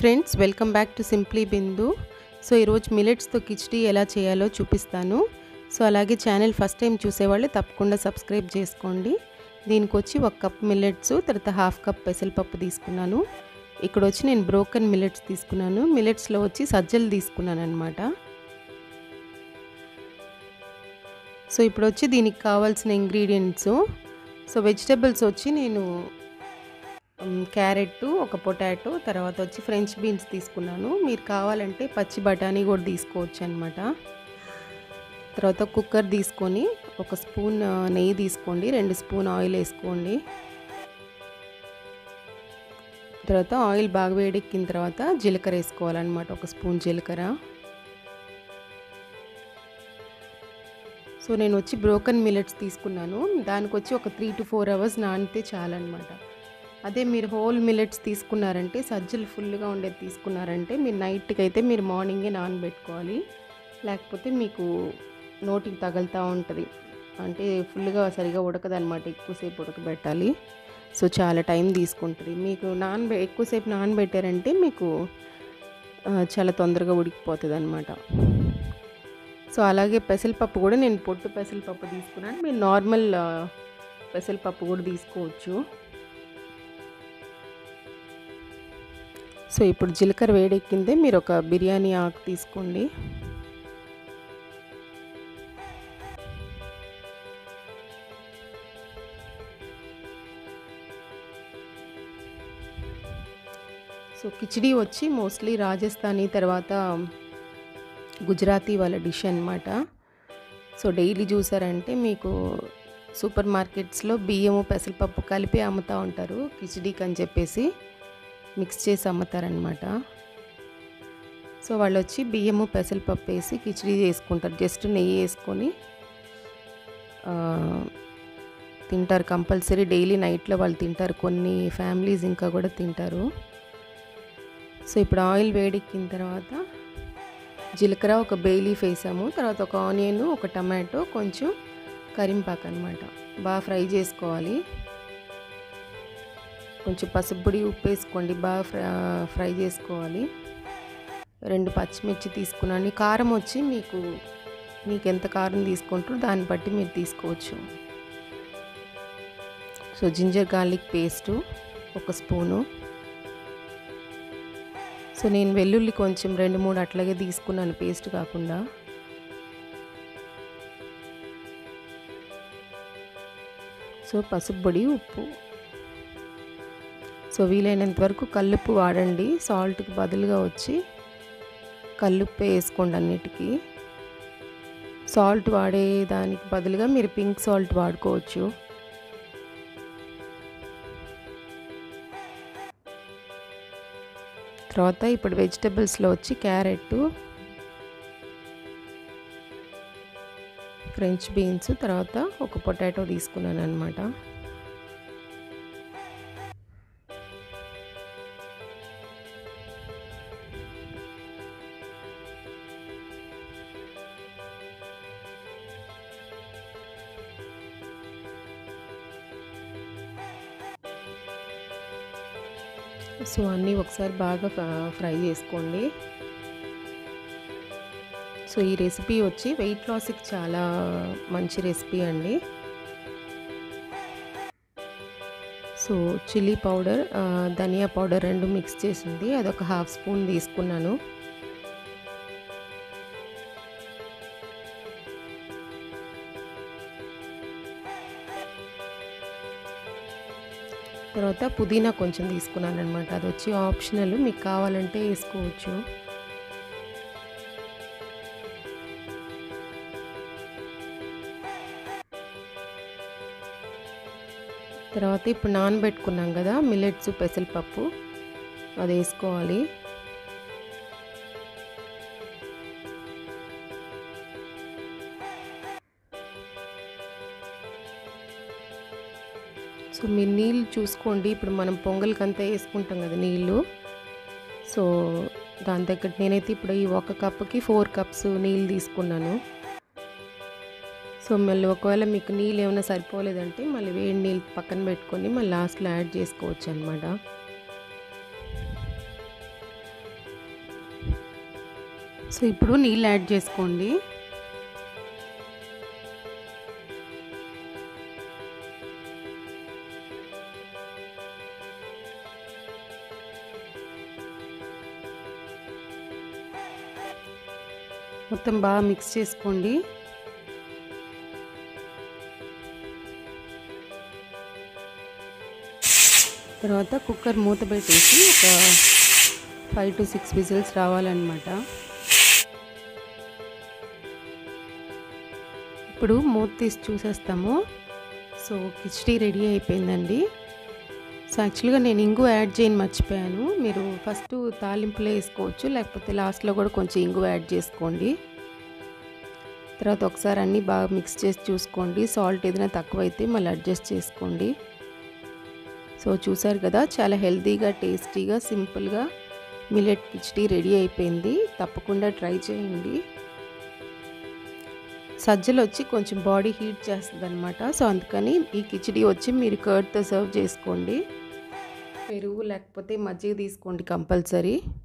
friends welcome back to simply Bindu so ఈరోజు మిలెట్స్తో కిచడీ ఎలా చేయాలో చూపిస్తాను సో అలాగే ఛానల్ ఫస్ట్ టైం చూసేవాళ్ళు తప్పకుండా సబ్స్క్రైబ్ చేసుకోండి దీనికి వచ్చి ఒక కప్ మిల్లెట్స్ తర్వాత హాఫ్ కప్ పెసరపప్పు తీసుకున్నాను ఇక్కడ వచ్చి నేను బ్రోకన్ మిల్లెట్స్ తీసుకున్నాను మిల్లెట్స్లో వచ్చి సజ్జలు తీసుకున్నాను అనమాట సో ఇప్పుడు వచ్చి దీనికి కావాల్సిన ఇంగ్రీడియంట్స్ సో వెజిటబుల్స్ వచ్చి నేను క్యారెట్ ఒక పొటాటో తర్వాత వచ్చి ఫ్రెంచ్ బీన్స్ తీసుకున్నాను మీరు కావాలంటే పచ్చి బఠానీ కూడా తీసుకోవచ్చు అనమాట తర్వాత కుక్కర్ తీసుకొని ఒక స్పూన్ నెయ్యి తీసుకోండి రెండు స్పూన్ ఆయిల్ వేసుకోండి తర్వాత ఆయిల్ బాగా వేడెక్కిన తర్వాత జీలకర్ర వేసుకోవాలన్నమాట ఒక స్పూన్ జీలకర్ర సో నేను వచ్చి బ్రోకన్ మిల్లెట్స్ తీసుకున్నాను దానికి వచ్చి ఒక త్రీ టు ఫోర్ అవర్స్ నానితే చాలన్నమాట అదే మీరు హోల్ మిల్లెట్స్ తీసుకున్నారంటే సజ్జలు ఫుల్గా ఉండేది తీసుకున్నారంటే మీరు నైట్కి అయితే మీరు మార్నింగే నానబెట్టుకోవాలి లేకపోతే మీకు నోటికి తగులుతూ ఉంటుంది అంటే ఫుల్గా సరిగా ఉడకదనమాట ఎక్కువసేపు ఉడకబెట్టాలి సో చాలా టైం తీసుకుంటుంది మీకు నానబె ఎక్కువసేపు నానబెట్టారంటే మీకు చాలా తొందరగా ఉడికిపోతుంది అనమాట సో అలాగే పెసరపప్పు కూడా నేను పొట్టు పెసరపప్పు తీసుకున్నాను మీరు నార్మల్ పెసరపప్పు కూడా తీసుకోవచ్చు సో ఇప్పుడు జీలకర్ర వేడెక్కిందే మీరు ఒక బిర్యానీ ఆకు తీసుకోండి సో కిచిడి వచ్చి మోస్ట్లీ రాజస్థానీ తర్వాత గుజరాతీ వాళ్ళ డిష్ అనమాట సో డైలీ చూసారంటే మీకు సూపర్ మార్కెట్స్లో బియ్యము పెసరపప్పు కలిపి అమ్ముతూ ఉంటారు కిచిడీకి అని చెప్పేసి మిక్స్ చేసి అమ్ముతారనమాట సో వాళ్ళు వచ్చి బియ్యము పెసరపప్పు వేసి కిచిడీ చేసుకుంటారు జస్ట్ నెయ్యి వేసుకొని తింటారు కంపల్సరీ డైలీ నైట్లో వాళ్ళు తింటారు కొన్ని ఫ్యామిలీస్ ఇంకా కూడా తింటారు సో ఇప్పుడు ఆయిల్ వేడెక్కిన తర్వాత జీలకర్ర ఒక బేలీఫ్ వేసాము తర్వాత ఒక ఆనియన్ ఒక టమాటో కొంచెం కరింపాకు అనమాట బాగా ఫ్రై చేసుకోవాలి కొంచెం పసుపుడి ఉప్పు వేసుకోండి బాగా ఫ్రై చేసుకోవాలి రెండు పచ్చిమిర్చి తీసుకున్నాను కారం వచ్చి మీకు మీకు ఎంత కారం తీసుకుంటారో దాన్ని బట్టి మీరు తీసుకోవచ్చు సో జింజర్ గార్లిక్ పేస్టు ఒక స్పూను సో నేను వెల్లుల్లి కొంచెం రెండు మూడు అట్లాగే తీసుకున్నాను పేస్ట్ కాకుండా సో పసుపు పొడి ఉప్పు సో వీలైనంత వరకు కల్లుప్పు వాడండి సాల్ట్కి బదులుగా వచ్చి కల్లుప్పు వేసుకోండి అన్నిటికీ సాల్ట్ వాడే దానికి బదులుగా మీరు పింక్ సాల్ట్ వాడుకోవచ్చు తర్వాత ఇప్పుడు వెజిటబుల్స్లో వచ్చి క్యారెట్ ఫ్రెంచ్ బీన్స్ తర్వాత ఒక పొటాటో తీసుకున్నాను అనమాట సో అన్నీ ఒకసారి బాగా ఫ్రై చేసుకోండి సో ఈ రెసిపీ వచ్చి వెయిట్ లాస్కి చాలా మంచి రెసిపీ అండి సో చిల్లీ పౌడర్ ధనియా పౌడర్ రెండు మిక్స్ చేసింది అదొక హాఫ్ స్పూన్ తీసుకున్నాను తర్వాత పుదీనా కొంచెం తీసుకున్నాను అనమాట అది వచ్చి ఆప్షనల్ మీకు కావాలంటే వేసుకోవచ్చు తర్వాత ఇప్పుడు నానబెట్టుకున్నాం కదా మిల్లెట్స్ పెసరపప్పు అది వేసుకోవాలి సో మీరు నీళ్ళు చూసుకోండి ఇప్పుడు మనం పొంగల్కి అంతా వేసుకుంటాం కదా నీళ్ళు సో దాని దగ్గర నేనైతే ఇప్పుడు ఈ ఒక కప్కి ఫోర్ కప్స్ నీళ్ళు తీసుకున్నాను సో మళ్ళీ ఒకవేళ మీకు నీళ్ళు ఏమైనా సరిపోలేదంటే మళ్ళీ వేడి నీళ్ళు పక్కన పెట్టుకొని మళ్ళీ లాస్ట్లో యాడ్ చేసుకోవచ్చు అనమాట సో ఇప్పుడు నీళ్ళు యాడ్ చేసుకోండి మొత్తం బాగా మిక్స్ చేసుకోండి తర్వాత కుక్కర్ మూత పెట్టేసి ఒక ఫైవ్ టు సిక్స్ విజిల్స్ రావాలన్నమాట ఇప్పుడు మూత తీసి చూసేస్తాము సో కిచడీ రెడీ అయిపోయిందండి సో యాక్చువల్గా నేను ఇంగు యాడ్ చేయని మర్చిపోయాను మీరు ఫస్ట్ తాలింపులో వేసుకోవచ్చు లేకపోతే లాస్ట్లో కూడా కొంచెం ఇంగు యాడ్ చేసుకోండి తర్వాత ఒకసారి అన్నీ బాగా మిక్స్ చేసి చూసుకోండి సాల్ట్ ఏదైనా తక్కువైతే మళ్ళీ అడ్జస్ట్ చేసుకోండి సో చూసారు కదా చాలా హెల్తీగా టేస్టీగా సింపుల్గా మిలెట్ కిచడీ రెడీ అయిపోయింది తప్పకుండా ట్రై చేయండి సజ్జలు వచ్చి కొంచెం బాడీ హీట్ చేస్తుంది అనమాట సో అందుకని ఈ కిచడీ వచ్చి మీరు కర్డ్తో సర్వ్ చేసుకోండి పెరుగు లేకపోతే మజ్జిగ తీసుకోండి కంపల్సరీ